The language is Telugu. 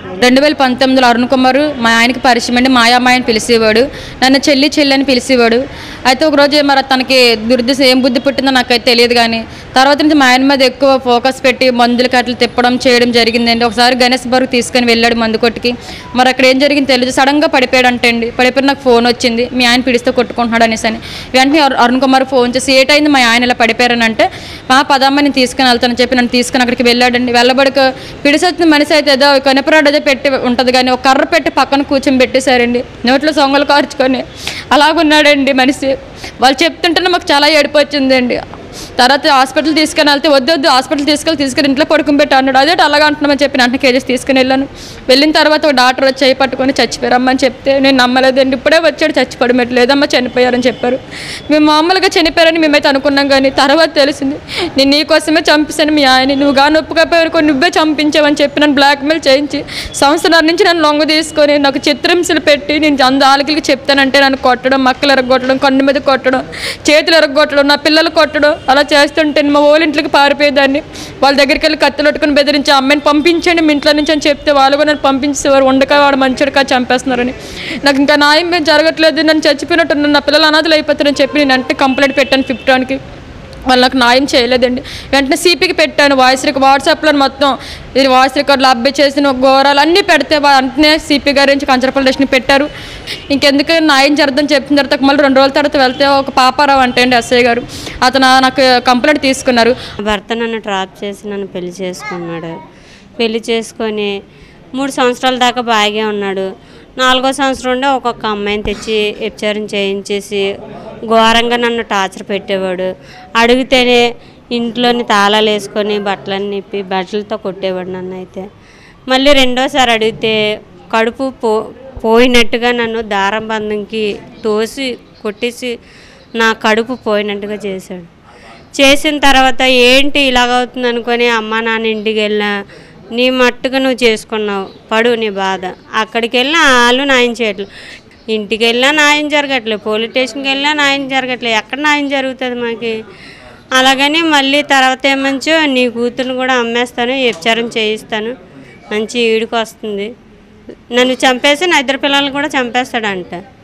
రెండు వేల పంతొమ్మిదిలో అరుణ్ కుమార్ మా ఆయనకి పరిచయం అండి మాయామాయ అని పిలిచేవాడు నన్ను చెల్లి చెల్లి అని పిలిచేవాడు అయితే ఒకరోజు మరి తనకి దుర్దశ ఏం బుద్ధి పుట్టిందో నాకైతే తెలియదు కానీ తర్వాత నుంచి మా ఆయన మీద ఎక్కువ ఫోకస్ పెట్టి మందులు కట్టలు తిప్పడం చేయడం జరిగిందండి ఒకసారి గణేష్ బర్గ్ తీసుకొని వెళ్ళాడు మందు కొట్టుకి మరి అక్కడ ఏం జరిగింది తెలియదు సడన్గా పడిపోయాడు అంటండి పడిపోయి నాకు ఫోన్ వచ్చింది మీ ఆయన పిడిస్తే కొట్టుకుంటున్నాడు అనేసి అని వెంటనే అరు- అరుణ్ కుమార్ ఫోన్ చేసి ఏటైంది మా ఆయన ఇలా పడిపోయారని అంటే మా పదమ్మ నేను తీసుకుని వెళ్తానని చెప్పి నన్ను తీసుకుని అక్కడికి వెళ్ళాడండి వెళ్ళబడిక పిడిసొచ్చిన మనిషి అయితే ఏదో కనపరాడు అదే పెట్టి ఉంటుంది కానీ ఒక కర్ర పెట్టి పక్కన కూర్చొని పెట్టేశారండి నోట్లో సొంగలు కార్చుకొని అలాగున్నాడండి మనిషి వాళ్ళు చెప్తుంటేనే మాకు చాలా ఏడుపు వచ్చిందండి తర్వాత హాస్పిటల్ తీసుకుని వెళ్తే వద్దు వద్దు హాస్పిటల్ తీసుకెళ్ళి తీసుకెళ్ళి ఇంట్లో పడుకుని పెట్టి అన్నాడు అదే అలాగా అంటున్నామని చెప్పి వెంటనే కేజెస్ తీసుకుని వెళ్ళాను వెళ్ళిన తర్వాత ఒక డాక్టర్ వచ్చి చేయి పట్టుకొని చచ్చిపోయారమ్మని చెప్తే నేను నమ్మలేదండి ఇప్పుడే వచ్చాడు చచ్చిపోవడం లేదమ్మా చనిపోయారని చెప్పారు మేము మామూలుగా చనిపోయారని మేమైతే అనుకున్నాం కానీ తర్వాత తెలిసింది నేను నీ కోసమే చంపేశాను మీ ఆయన నువ్వు గా నొప్పుకపోయారు నువ్వే చంపించావని చెప్పి నన్ను బ్లాక్మెయిల్ చేయించి సంవత్సరాల నుంచి నన్ను లొంగ తీసుకొని నాకు చిత్రహింసలు పెట్టి నేను అంద ఆలకి చెప్తానంటే నన్ను కొట్టడం మక్కలు ఎరగొట్టడం కన్ను మీద కొట్టడం చేతులు ఎరగొట్టడం నా పిల్లలు కొట్టడం అలా చేస్తుంటే మా ఓలింట్లకి పారిపోయేదాన్ని వాళ్ళ దగ్గరికి వెళ్ళి కత్తులు పట్టుకుని బెదిరించి ఆ అమ్మాయిని పంపించండి మీ ఇంట్లో నుంచి అని చెప్తే వాళ్ళు కూడా నన్ను పంపించేవారు వండక వాడు మంచిగా చంపేస్తున్నారని నాకు ఇంకా న్యాయం ఏం జరగట్లేదు నన్ను చచ్చిపోయినట్టు నా పిల్లలు అనాథలు అయిపోతారని చెప్పి నేను అంటే కంప్లైంట్ పెట్టాను ఫిఫ్టాన్కి వాళ్ళు నాకు న్యాయం చేయలేదండి వెంటనే సిపికి పెట్టాను వాయిస్ రికార్డ్ వాట్సాప్లో మొత్తం ఇది వాయిస్ రికార్డులు అబ్బాయి చేసిన ఘోరాలు అన్నీ పెడితే వా- వెంటనే సిపి గారి నుంచి కంచరపల్లి స్టేషన్ పెట్టారు ఇంకెందుకు న్యాయం జరగదని చెప్పిన తర్వాత మళ్ళీ రెండు రోజుల తర్వాత వెళ్తే ఒక పాపారావు అంటే అండి ఎస్ఐ గారు అతను నాకు కంప్లైంట్ తీసుకున్నారు భర్త నన్ను ట్రాప్ చేసి నన్ను పెళ్లి చేసుకున్నాడు పెళ్లి చేసుకొని మూడు సంవత్సరాల దాకా బాగా ఉన్నాడు నాలుగో సంవత్సరం ఉండే ఒక్కొక్క అమ్మాయిని తెచ్చి వ్యభిచారం చేయించేసి ఘోరంగా నన్ను టార్చర్ పెట్టేవాడు అడిగితేనే ఇంట్లోని తాళాలు వేసుకొని బట్టలన్నీ నిప్పి బట్టలతో కొట్టేవాడు నన్ను అయితే మళ్ళీ రెండోసారి అడిగితే కడుపు పో పోయినట్టుగా నన్ను దారం బంధంకి తోసి కొట్టేసి నా కడుపు పోయినట్టుగా చేశాడు చేసిన తర్వాత ఏంటి ఇలాగవుతుంది అనుకొని అమ్మ నాన్న ఇంటికి వెళ్ళినా నీ మట్టుగా నువ్వు చేసుకున్నావు పడు నీ బాధ అక్కడికి వెళ్ళినా వాళ్ళు న్యాయం చేయట్లేదు ఇంటికి వెళ్ళినా న్యాయం జరగట్లేదు పోలీస్ స్టేషన్కి వెళ్ళినా న్యాయం జరగట్లేదు ఎక్కడ న్యాయం జరుగుతుంది మాకు అలాగని మళ్ళీ తర్వాత ఏమంచో నీ కూతురుని కూడా అమ్మేస్తాను వ్యభిచారం చేయిస్తాను మంచి ఈడుకు వస్తుంది నన్ను చంపేసి నా ఇద్దరు పిల్లల్ని కూడా చంపేస్తాడంట